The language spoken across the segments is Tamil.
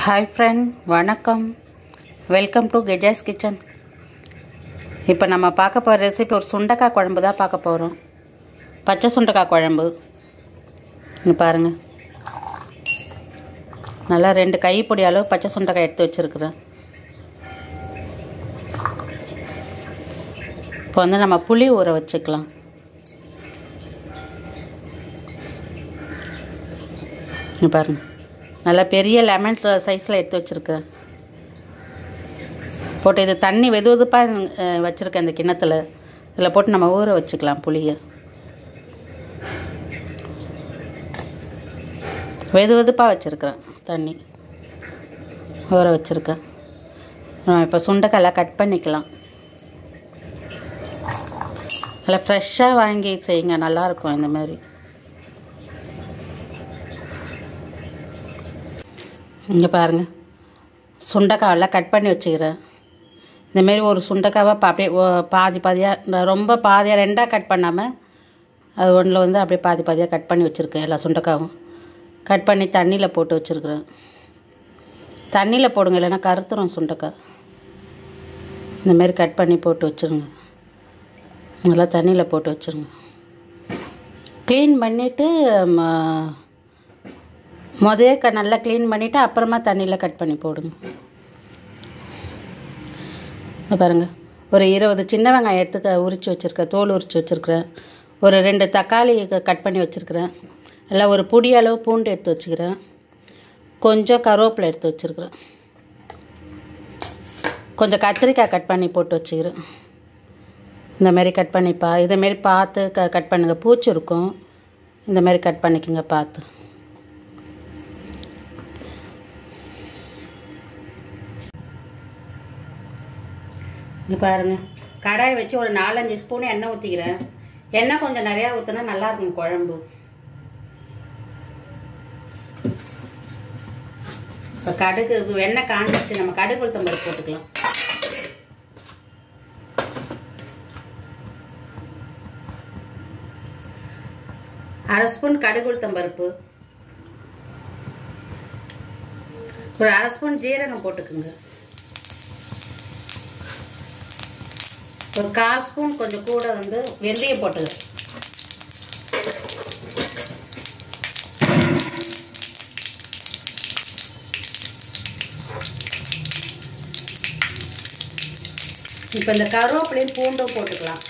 ஹாய் ஃப்ரெண்ட் வணக்கம் வெல்கம் டு கெஜாஸ் கிச்சன் இப்போ நம்ம பார்க்க போகிற ரெசிபி ஒரு சுண்டைக்காய் குழம்பு தான் பார்க்க போகிறோம் பச்சை சுண்டைக்காய் குழம்பு இங்கே பாருங்கள் நல்லா ரெண்டு கைப்பிடி அளவு பச்சை சுண்டைக்காய் எடுத்து வச்சுருக்குறேன் இப்போ வந்து நம்ம புளி ஊற வச்சுக்கலாம் இங்கே பாருங்கள் நல்லா பெரிய லெமன் சைஸில் எடுத்து வச்சுருக்கேன் போட்டு இது தண்ணி வெது வெதுப்பாக வச்சுருக்கேன் இந்த கிண்ணத்தில் இதில் போட்டு நம்ம ஊற வச்சுக்கலாம் புளியை வெது வெதுப்பாக வச்சுருக்கிறேன் தண்ணி ஊற வச்சுருக்கேன் இப்போ சுண்டைக்காயெல்லாம் கட் பண்ணிக்கலாம் நல்லா ஃப்ரெஷ்ஷாக வாங்கி செய்யுங்க நல்லாயிருக்கும் இந்த மாதிரி இங்கே பாருங்கள் சுண்டைக்காவெல்லாம் கட் பண்ணி வச்சுக்கிறேன் இந்தமாரி ஒரு சுண்டைக்காவை பா அப்படியே ஓ- பாதி பாதியாக ரொம்ப பாதியாக ரெண்டாக கட் பண்ணாமல் அது ஒன்றில் வந்து அப்படியே பாதி பாதியாக கட் பண்ணி வச்சுருக்கேன் எல்லா சுண்டைக்காவும் கட் பண்ணி தண்ணியில் போட்டு வச்சுருக்குறேன் தண்ணியில் போடுங்க இல்லைன்னா கருத்துரும் சுண்டைக்காய் இந்தமாரி கட் பண்ணி போட்டு வச்சுருங்க நல்லா தண்ணியில் போட்டு வச்சுருங்க க்ளீன் பண்ணிவிட்டு முதே க நல்லா க்ளீன் பண்ணிவிட்டு அப்புறமா தண்ணியில் கட் பண்ணி போடுங்க இங்க பாருங்க ஒரு இருபது சின்ன வெங்காயம் எடுத்து க- உரிச்சு வச்சுருக்கேன் தோல் உரிச்சு வச்சுருக்கிறேன் ஒரு ரெண்டு தக்காளி க- கட் பண்ணி வச்சுருக்கிறேன் எல்லாம் ஒரு புடி அளவு பூண்டு எடுத்து வச்சுக்கிறேன் கொஞ்சம் கருவேப்பிலை எடுத்து வச்சுருக்கிறேன் கொஞ்சம் கத்திரிக்காய் கட் பண்ணி போட்டு வச்சுக்கிறேன் இந்த மாதிரி கட் பண்ணி பா இதேமாரி பார்த்து க கட் பண்ணுங்கள் பூச்சி இருக்கும் இந்த மாதிரி கட் பண்ணிக்கோங்க பார்த்து இங்கே பாருங்க கடாயை வச்சு ஒரு நாலஞ்சு ஸ்பூன் எண்ணெய் ஊற்றிக்கிறேன் எண்ணெய் கொஞ்சம் நிறையா ஊற்றினா நல்லா இருக்கும் குழம்பு இப்போ கடுகு இது எண்ணெய் காஞ்சிச்சு நம்ம கடுகு உளுத்தம் பருப்பு போட்டுக்கலாம் அரை ஸ்பூன் கடுகு உளுத்தம் பருப்பு ஒரு அரை ஸ்பூன் ஜீரகம் போட்டுக்குங்க ஒரு கால் ஸ்பூன் கொஞ்சம் கூட வந்து வெந்தயம் போட்டுக்கிறேன் இப்போ இந்த கருவேப்பிலையும் பூண்டும் போட்டுக்கலாம்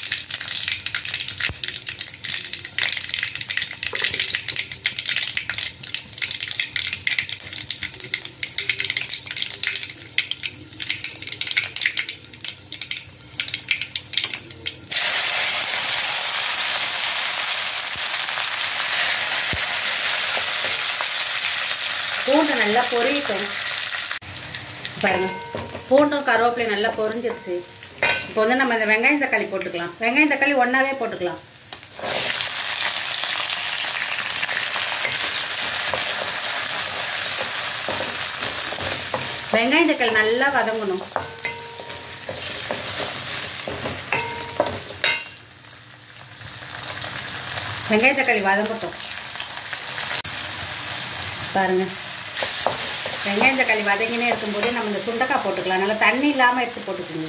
பூண்டு நல்லா பொரியட்டும் பாருங்க பூண்டும் கருவேப்பிலையும் நல்லா பொரிஞ்சிருச்சு இப்போ வந்து நம்ம இந்த வெங்காயம் தக்காளி போட்டுக்கலாம் வெங்காயம் தக்காளி ஒன்றாவே போட்டுக்கலாம் வெங்காயம் தக்காளி நல்லா வதங்கணும் வெங்காயம் தக்காளி வதங்கட்டும் பாருங்க வெங்காயம் தக்காளி வதங்கினே இருக்கும்போது நம்ம இந்த சுண்டைக்காய் போட்டுக்கலாம் நல்லா தண்ணி இல்லாமல் எடுத்து போட்டுக்கோங்க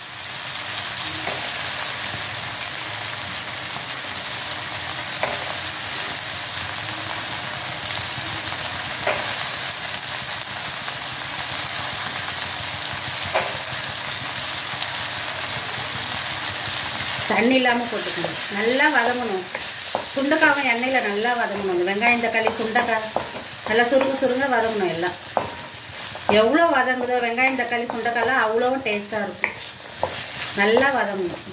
தண்ணி இல்லாமல் போட்டுக்கணும் நல்லா வதங்கணும் சுண்டைக்காவும் எண்ணெயில் நல்லா வதங்கணும் இந்த வெங்காயம் தக்காளி சுண்டைக்காய் நல்லா சுருங்க சுருங்க வதங்கணும் எல்லாம் எவ்வளோ வதங்குதோ வெங்காயம் தக்காளி சுண்டைக்காய்லாம் அவ்வளோவும் டேஸ்ட்டாக இருக்கும் நல்லா வதங்கணும்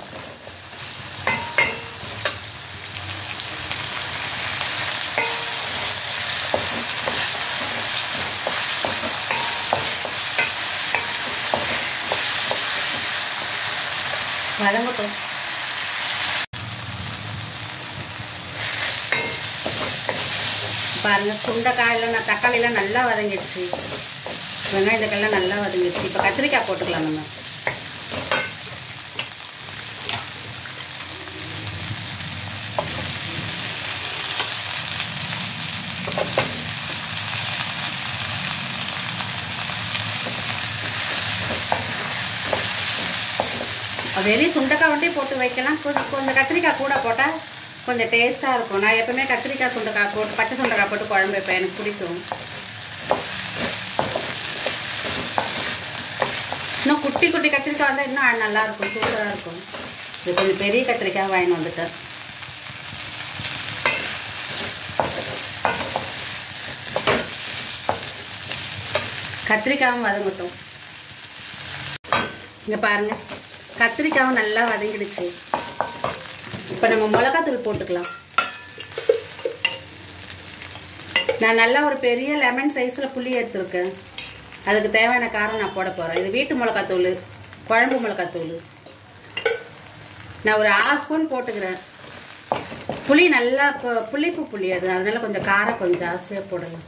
வதங்கட்டும் பாருங்க சுண்டைக்காயெல்லாம் நான் தக்காளியெல்லாம் நல்லா வதங்கிடுச்சு வெங்காயம் தக்காளிலாம் நல்லா வதங்கிடுச்சு இப்போ கத்திரிக்காய் போட்டுக்கலாம் நம்ம வெறும் சுண்டைக்காய் மட்டும் போட்டு வைக்கலாம் கொஞ்சம் கொஞ்சம் கத்திரிக்காய் கூட போட்டால் கொஞ்சம் டேஸ்ட்டாக இருக்கும் நான் எப்பவுமே கத்திரிக்காய் சுண்டைக்காய் போட்டு பச்சை சுண்டைக்காய் போட்டு குழம்பு வைப்பேன் எனக்கு பிடிக்கும் இன்னும் குட்டி குட்டி கத்திரிக்காய் வந்து இன்னும் நல்லா இருக்கும் சூப்பராக இருக்கும் இது கொஞ்சம் பெரிய கத்திரிக்காய் வாங்கி வந்துட்டேன் கத்திரிக்காயும் வதங்கட்டும் இங்கே பாருங்க கத்திரிக்காயும் நல்லா வதங்கிடுச்சு இப்போ நம்ம மிளகாத்தூள் போட்டுக்கலாம் நான் நல்லா ஒரு பெரிய லெமன் சைஸில் புளி எடுத்துருக்கேன் அதுக்கு தேவையான காரம் நான் போட போகிறேன் இது வீட்டு மிளகாத்தூள் குழம்பு மிளகாத்தூள் நான் ஒரு அரை ஸ்பூன் போட்டுக்கிறேன் புளி நல்லா இப்போ புளிப்பு புளி அது அதனால கொஞ்சம் காரம் கொஞ்சம் ஜாஸ்தியாக போடலாம்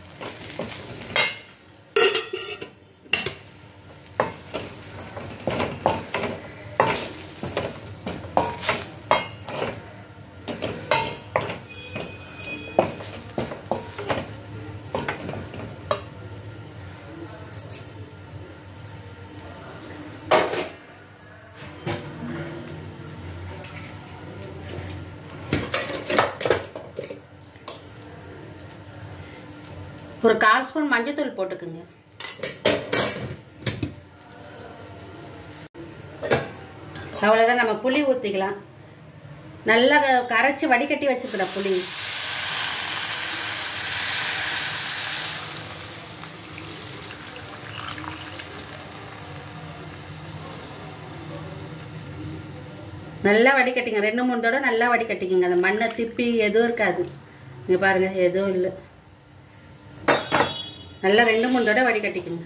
ஒரு கால் ஸ்பூன் மஞ்சத்தூள் போட்டுக்குங்க அவ்வளோதான் நம்ம புளி ஊற்றிக்கலாம் நல்லா க- கரைச்சி வடிகட்டி வச்சுக்கிறேன் புளி நல்லா வடிகட்டிங்க ரெண்டு மூணு தடவை நல்லா வடிகட்டிக்கங்க அந்த மண்ணை திப்பி எதுவும் இருக்காது இங்கே பாருங்க எதுவும் இல்லை நல்லா ரெண்டு மூணு தடவை வடிகட்டிக்குங்க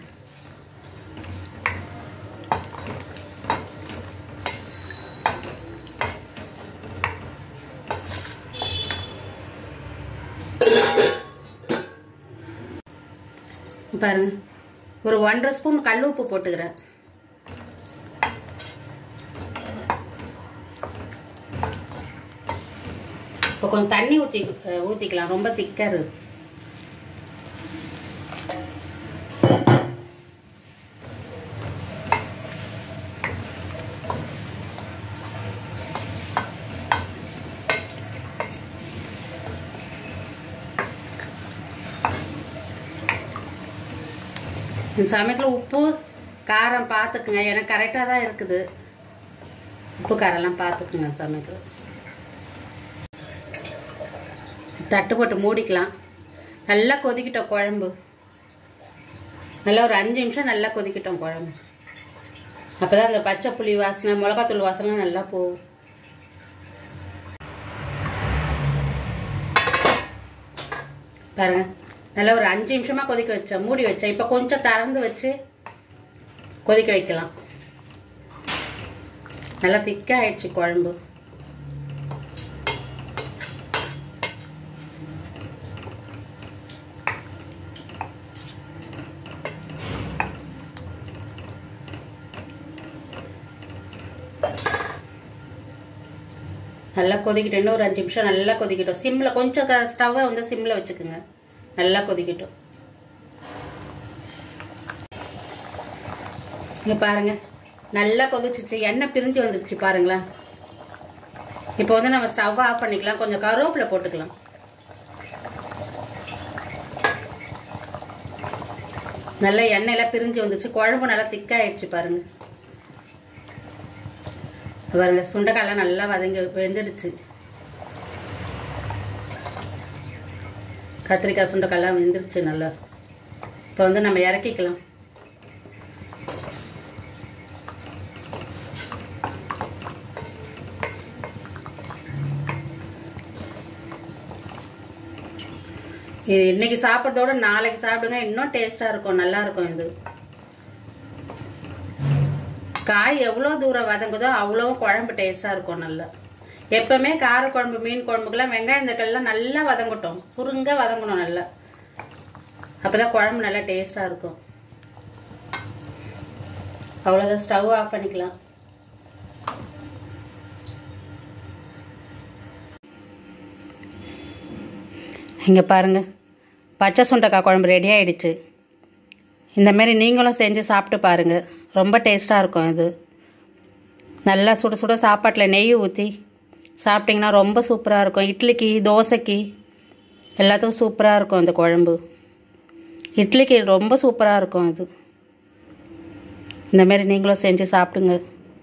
பாருங்க ஒரு ஒன்றரை ஸ்பூன் கல் உப்பு போட்டுக்கிறேன் இப்போ கொஞ்சம் தண்ணி ஊற்றி ஊற்றிக்கலாம் ரொம்ப திக்காக இருக்குது இந்த சமையலில் உப்பு காரம் பார்த்துக்குங்க எனக்கு கரெக்டாக தான் இருக்குது உப்பு காரம்லாம் பார்த்துக்குங்க சமையல் தட்டு போட்டு மூடிக்கலாம் நல்லா கொதிக்கிட்டோம் குழம்பு நல்லா ஒரு அஞ்சு நிமிஷம் நல்லா கொதிக்கிட்டோம் குழம்பு அப்போ தான் அந்த பச்சை புளி வாசனை மிளகாத்தூள் வாசனை நல்லா போகும் பாருங்க நல்லா ஒரு அஞ்சு நிமிஷமா கொதிக்க வச்சேன் மூடி வச்சேன் இப்போ கொஞ்சம் திறந்து வச்சு கொதிக்க வைக்கலாம் நல்லா திக்காக ஆயிடுச்சு குழம்பு நல்லா கொதிக்கிட்டு இன்னும் ஒரு அஞ்சு நிமிஷம் நல்லா கொதிக்கட்டும் சிம்மில் கொஞ்சம் ஸ்டவ்வை வந்து சிம்மில் வச்சுக்கோங்க நல்லா கொதிக்கட்டும் இங்கே பாருங்க நல்லா கொதிச்சிச்சு எண்ணெய் பிரிஞ்சு வந்துருச்சு பாருங்களேன் இப்போ வந்து நம்ம ஸ்டவ் ஆஃப் பண்ணிக்கலாம் கொஞ்சம் கருவேப்பிலை போட்டுக்கலாம் நல்லா எண்ணெயெல்லாம் பிரிஞ்சு வந்துச்சு குழம்பு நல்லா திக்காயிடுச்சு பாருங்க பாருங்க சுண்டைக்காயெல்லாம் நல்லா வதங்கி வெந்துடுச்சு கத்திரிக்காய் சுண்டைக்காயெல்லாம் வெந்துருச்சு நல்லா இப்போ வந்து நம்ம இறக்கிக்கலாம் இது இன்னைக்கு சாப்பிட்றதோட நாளைக்கு சாப்பிடுங்க இன்னும் டேஸ்டாக இருக்கும் நல்லா இருக்கும் இது காய் எவ்வளோ தூரம் வதங்குதோ அவ்வளோ குழம்பு டேஸ்ட்டாக இருக்கும் நல்லா எப்பவுமே கார குழம்பு மீன் குழம்புக்கெல்லாம் வெங்காயம் தக்காளிலாம் நல்லா வதங்கட்டும் சுருங்க வதங்கணும் நல்லா அப்பதான் குழம்பு நல்லா டேஸ்ட்டாக இருக்கும் அவ்வளோதான் ஸ்டவ் ஆஃப் பண்ணிக்கலாம் இங்கே பாருங்கள் பச்சை சுண்டைக்காய் குழம்பு ரெடி ஆயிடுச்சு இந்தமாரி நீங்களும் செஞ்சு சாப்பிட்டு பாருங்கள் ரொம்ப டேஸ்ட்டாக இருக்கும் இது நல்லா சுட சுட சாப்பாட்டில் நெய் ஊற்றி சாப்பிட்டிங்கன்னா ரொம்ப சூப்பராக இருக்கும் இட்லிக்கு தோசைக்கு எல்லாத்துக்கும் சூப்பராக இருக்கும் அந்த குழம்பு இட்லிக்கு ரொம்ப சூப்பராக இருக்கும் அது இந்தமாரி நீங்களும் செஞ்சு சாப்பிடுங்க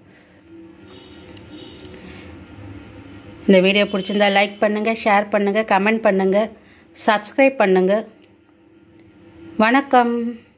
இந்த வீடியோ பிடிச்சிருந்தா லைக் பண்ணுங்கள் ஷேர் பண்ணுங்கள் கமெண்ட் பண்ணுங்கள் சப்ஸ்கிரைப் பண்ணுங்கள் வணக்கம்